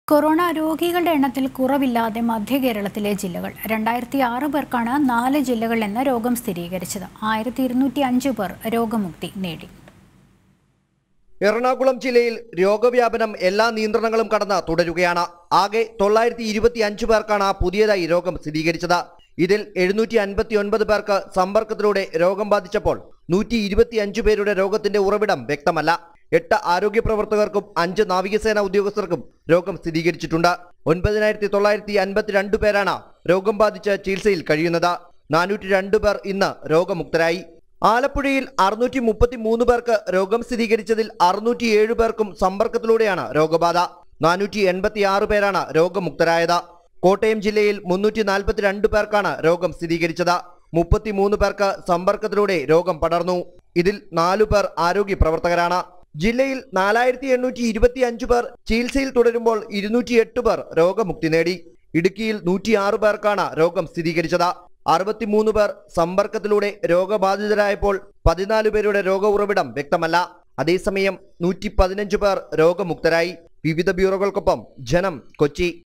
corona രോഗികളുടെ എണ്ണത്തിൽ കുറവില്ലാതെ മധ്യ കേരളത്തിലെ ജില്ലകൾ രണ്ടായിരത്തി ആറ് പേർക്കാണ് നാല് ജില്ലകളിൽ നിന്ന് രോഗം സ്ഥിരീകരിച്ചത് ആയിരത്തി ഇരുന്നൂറ്റി അഞ്ച് പേർ രോഗമുക്തി നേടി എറണാകുളം ജില്ലയിൽ രോഗവ്യാപനം എല്ലാ നിയന്ത്രണങ്ങളും കടന്ന് തുടരുകയാണ് ആകെ തൊള്ളായിരത്തി ഇരുപത്തി അഞ്ച് പേർക്കാണ് പുതിയതായി രോഗം സ്ഥിരീകരിച്ചത് ഇതിൽ എഴുന്നൂറ്റി അൻപത്തി ഒൻപത് പേർക്ക് സമ്പർക്കത്തിലൂടെ രോഗം ബാധിച്ചപ്പോൾ നൂറ്റി ഇരുപത്തി അഞ്ച് പേരുടെ രോഗത്തിന്റെ ഉറവിടം വ്യക്തമല്ല എട്ട് ആരോഗ്യ പ്രവർത്തകർക്കും അഞ്ച് നാവികസേന ഉദ്യോഗസ്ഥർക്കും രോഗം സ്ഥിരീകരിച്ചിട്ടുണ്ട് ഒൻപതിനായിരത്തി തൊള്ളായിരത്തി അൻപത്തിരണ്ട് പേരാണ് രോഗം ബാധിച്ച് ചികിത്സയിൽ കഴിയുന്നത് നാനൂറ്റി രണ്ട് പേർ ഇന്ന് രോഗമുക്തരായി ആലപ്പുഴയിൽ അറുന്നൂറ്റി മുപ്പത്തി മൂന്ന് പേർക്ക് രോഗം സ്ഥിരീകരിച്ചതിൽ അറുന്നൂറ്റി ഏഴ് പേർക്കും സമ്പർക്കത്തിലൂടെയാണ് രോഗബാധ നാനൂറ്റി എൺപത്തി ആറ് പേരാണ് രോഗമുക്തരായത് കോട്ടയം ജില്ലയിൽ മുന്നൂറ്റി നാൽപ്പത്തിരണ്ട് പേർക്കാണ് രോഗം സ്ഥിരീകരിച്ചത് മുപ്പത്തിമൂന്ന് പേർക്ക് സമ്പർക്കത്തിലൂടെ രോഗം പടർന്നു ഇതിൽ നാലു പേർ ആരോഗ്യ പ്രവർത്തകരാണ് ജില്ലയിൽ നാലായിരത്തി എണ്ണൂറ്റി ഇരുപത്തി അഞ്ച് പേർ ചികിത്സയിൽ തുടരുമ്പോൾ ഇരുന്നൂറ്റി എട്ട് പേർ രോഗമുക്തി നേടി ഇടുക്കിയിൽ നൂറ്റിയാറ് പേർക്കാണ് രോഗം സ്ഥിരീകരിച്ചത് അറുപത്തിമൂന്ന് പേർ സമ്പർക്കത്തിലൂടെ രോഗബാധിതരായപ്പോൾ പതിനാല് പേരുടെ രോഗ ഉറവിടം വ്യക്തമല്ല അതേസമയം നൂറ്റി പതിനഞ്ച് പേർ രോഗമുക്തരായി വിവിധ ബ്യൂറോകൾക്കൊപ്പം ജനം കൊച്ചി